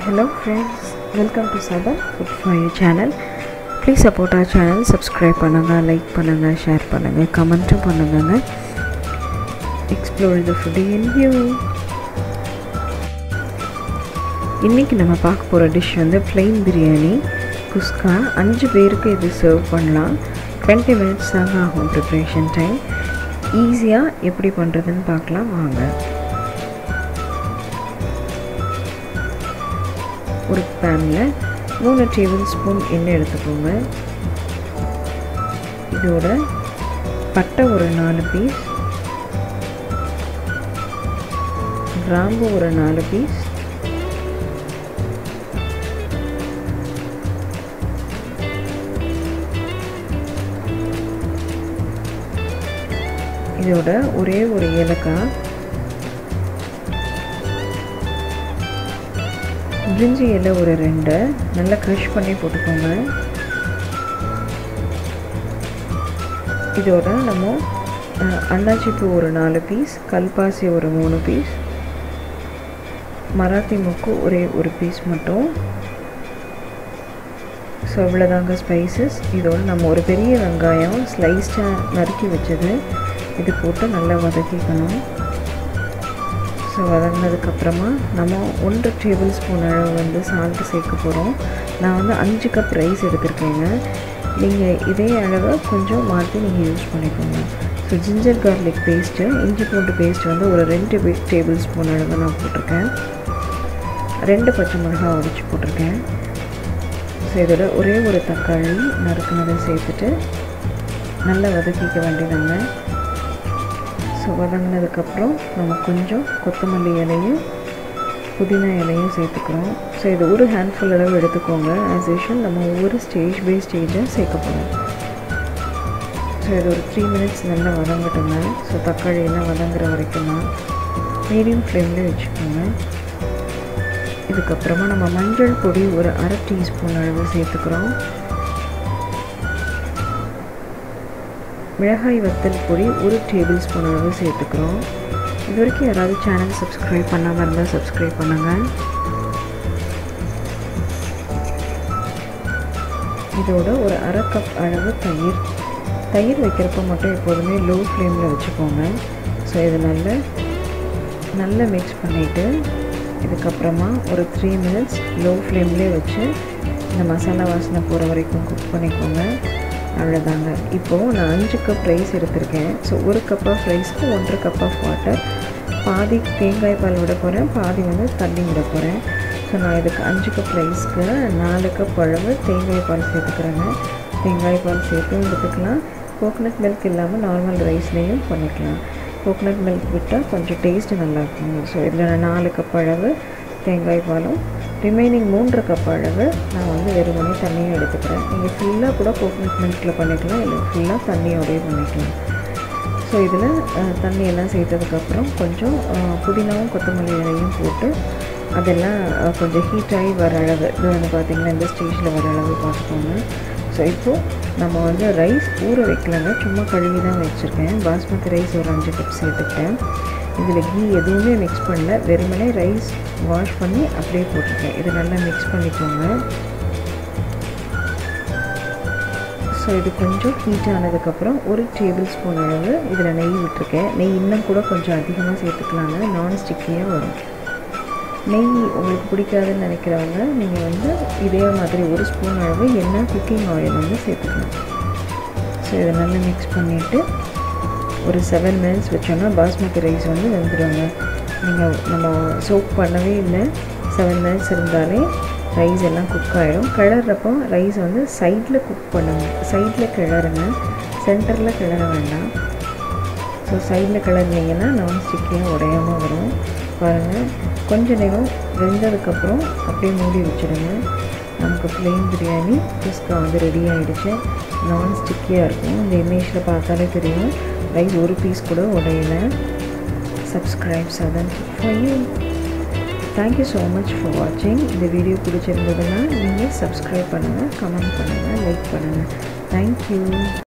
Hello friends, welcome to Southern Food for You channel. Please support our channel, subscribe பண்ணுங்க like பண்ணுங்க share பண்ணுங்க கமெண்ட்டும் பண்ணுங்க explore the food in view இன்றைக்கி நம்ம பார்க்க போகிற டிஷ் வந்து plain பிரியாணி குஸ்கா அஞ்சு பேருக்கு இது சர்வ் பண்ணலாம் டுவெண்ட்டி மினிட்ஸ் தாங்க ஆகும் ப்ரிப்ரேஷன் டைம் ஈஸியாக எப்படி பண்ணுறதுன்னு பார்க்கலாம் வாங்க ஒரு பேனில் மூணு டேபிள் ஸ்பூன் எண்ணெய் எடுத்துக்கோங்க இதோட பட்டை ஒரு நாலு பீஸ் கிராம்பு ஒரு நாலு பீஸ் இதோட ஒரே ஒரு ஏலக்காய் பிரிஞ்சி இலை ஒரு ரெண்டு நல்லா க்ரஷ் பண்ணி போட்டுக்கோங்க இதோட நம்ம அன்னாச்சிப்பூ ஒரு நாலு பீஸ் கல்பாசி ஒரு மூணு பீஸ் மராத்தி முக்கு ஒரே ஒரு பீஸ் மட்டும் ஸோ இவ்வளோதாங்க ஸ்பைசஸ் இதோட நம்ம ஒரு பெரிய வெங்காயம் ஸ்லைஸ்டாக நறுக்கி வச்சது இது போட்டு நல்லா வதக்கிக்கணும் ஸோ வதங்கினதுக்கப்புறமா நம்ம ஒன்று டேபிள் ஸ்பூன் அளவு வந்து சால்ட்டு சேர்க்க போகிறோம் நான் வந்து அஞ்சு கப் ரைஸ் எடுத்திருக்கேங்க நீங்கள் இதே அளவை கொஞ்சம் மாற்றி நீங்கள் யூஸ் பண்ணிக்கோங்க ஸோ ஜிஞ்சர் கார்லிக் பேஸ்ட்டு இஞ்சி பூண்டு பேஸ்ட் வந்து ஒரு ரெண்டு டேபிள் ஸ்பூன் அளவு நான் போட்டிருக்கேன் ரெண்டு பச்சை மிளகாய் உடச்சி போட்டிருக்கேன் ஸோ இதோட ஒரே ஒரு தக்காளி நறுக்குனதை சேர்த்துட்டு நல்லா வதக்கிக்க வேண்டியதாங்க ஸோ வதங்கினதுக்கப்புறம் நம்ம கொஞ்சம் கொத்தமல்லி இலையும் புதினா இலையும் சேர்த்துக்கிறோம் ஸோ இது ஒரு ஹேண்ட்ஃபுல் அளவு எடுத்துக்கோங்க ஆஸ் யூஷுவல் நம்ம ஒவ்வொரு ஸ்டேஜ் பை ஸ்டேஜாக சேர்க்க போகிறோம் ஸோ இது ஒரு த்ரீ மினிட்ஸ் நல்லா வதங்கட்டுங்க ஸோ தக்காளி எல்லாம் வதங்குற வரைக்கும் தான் மீடியம் ஃப்ளேமில் வச்சுக்கோங்க இதுக்கப்புறமா நம்ம மஞ்சள் பொடி ஒரு அரை டீஸ்பூன் அளவு சேர்த்துக்கிறோம் மிளகாய் வத்தல் பொடி ஒரு டேபிள் ஸ்பூன் அளவு சேர்த்துக்கிறோம் இது வரைக்கும் யாராவது சேனல் சப்ஸ்கிரைப் பண்ணாமல் இருந்தால் சப்ஸ்கிரைப் பண்ணுங்கள் இதோட ஒரு அரை கப் அளவு தயிர் தயிர் வைக்கிறப்ப மட்டும் எப்போதுமே லோ ஃப்ளேமில் வச்சுக்கோங்க ஸோ இது நல்ல நல்லா மிக்ஸ் பண்ணிவிட்டு இதுக்கப்புறமா ஒரு த்ரீ மினிட்ஸ் லோ ஃப்ளேம்லேயே வச்சு இந்த மசாலா வாசனை போகிற வரைக்கும் குக் பண்ணிக்கோங்க அவ்வளோதாங்க இப்போது நான் அஞ்சு கப் ரைஸ் எடுத்திருக்கேன் ஸோ ஒரு கப் ஆஃப் ரைஸ்க்கு ஒன்றரை கப் ஆஃப் வாட்டர் பாதி தேங்காய் பால் விட போகிறேன் பாதி வந்து தண்ணி விட போகிறேன் ஸோ நான் இதுக்கு அஞ்சு கப் ரைஸ்க்கு நாலு கப் அளவு தேங்காய் பால் சேர்த்துக்கிறேங்க தேங்காய் பால் சேர்த்தும் எடுத்துக்கலாம் கோகனட் மில்க் இல்லாமல் நார்மல் ரைஸ்லேயும் பண்ணிக்கலாம் கோகனட் மில்க் விட்டால் கொஞ்சம் டேஸ்ட்டு நல்லாயிருக்கும் ஸோ இதில் நான் நாலு கப் அளவு தேங்காய் பாலும் ரிமைனிங் மூன்று கப் அளவு நான் வந்து வெறுமனே தண்ணியும் எடுத்துக்கிறேன் நீங்கள் ஃபுல்லாக கூட கோகனட் மில்கில் பண்ணிக்கலாம் இல்லை ஃபுல்லாக தண்ணியோடய பண்ணிக்கலாம் ஸோ இதில் தண்ணி எல்லாம் சேர்த்ததுக்கப்புறம் கொஞ்சம் புதினாவும் கொத்தமல்லி இலையும் போட்டு அதெல்லாம் கொஞ்சம் ஹீட் ஆகி வர அளவு இது வந்து பார்த்திங்கன்னா இந்த ஸ்டேஜில் வர அளவு பார்த்துக்கோங்க ஸோ இப்போது நம்ம வந்து ரைஸ் ஊற வைக்கலங்க சும்மா கழுவி தான் வச்சுருக்கேன் பாஸ்மதி ரைஸ் ஒரு அஞ்சு கப் சேர்த்துக்கிட்டேன் இதில் கீ எதுவுமே மிக்ஸ் பண்ணல வெறுமனே ரைஸ் வாஷ் பண்ணி அப்படியே போட்டிருக்கேன் இதை நல்லா மிக்ஸ் பண்ணிக்கோங்க ஸோ இது கொஞ்சம் ஹீட் ஆனதுக்கப்புறம் ஒரு டேபிள் ஸ்பூன் அளவு இதில் நெய் விட்டுருக்கேன் நெய் இன்னும் கூட கொஞ்சம் அதிகமாக சேர்த்துக்கலாங்க நான் ஸ்டிக்கியாக வரும் நெய் உங்களுக்கு பிடிக்காதுன்னு நினைக்கிறவங்க நீங்கள் வந்து இதே மாதிரி ஒரு ஸ்பூன் அளவு எண்ணெய் குக்கிங் ஆயில் வந்து சேர்த்துக்கலாம் ஸோ இதை நல்லா மிக்ஸ் பண்ணிவிட்டு ஒரு செவன் மினிட்ஸ் வச்சோன்னா பாஸ்மதி ரைஸ் வந்து வெந்துடுங்க நீங்கள் நம்ம சோப் பண்ணவே இல்லை செவன் மினிட்ஸ் இருந்தாலே ரைஸ் எல்லாம் குக் ஆகிடும் கிளறப்போ ரைஸ் வந்து சைடில் குக் பண்ணுங்க சைடில் கிளறுங்க சென்டரில் கிளற வேண்டாம் ஸோ சைடில் கிளறினீங்கன்னா நான்ஸ்டிக்கையும் உடையாமல் வரும் பாருங்கள் கொஞ்ச நேரம் வெந்ததுக்கப்புறம் அப்படியே மூடி வச்சுடுங்க நமக்கு பிளெயின் பிரியாணி குஸ்கா வந்து ரெடி ஆகிடுச்சு நான் ஸ்டிக்கியாக இருக்கும் இந்த இமேஜில் பார்த்தாலே தெரியும் ரைஸ் ஒரு பீஸ் கூட உடையல சப்ஸ்கிரைப் சதன் for you thank you so much for வாட்சிங் இந்த வீடியோ பிடிச்சிருந்ததுன்னா நீங்கள் சப்ஸ்கிரைப் பண்ணுங்கள் கமெண்ட் பண்ணுங்கள் லைக் பண்ணுங்கள் தேங்க்யூ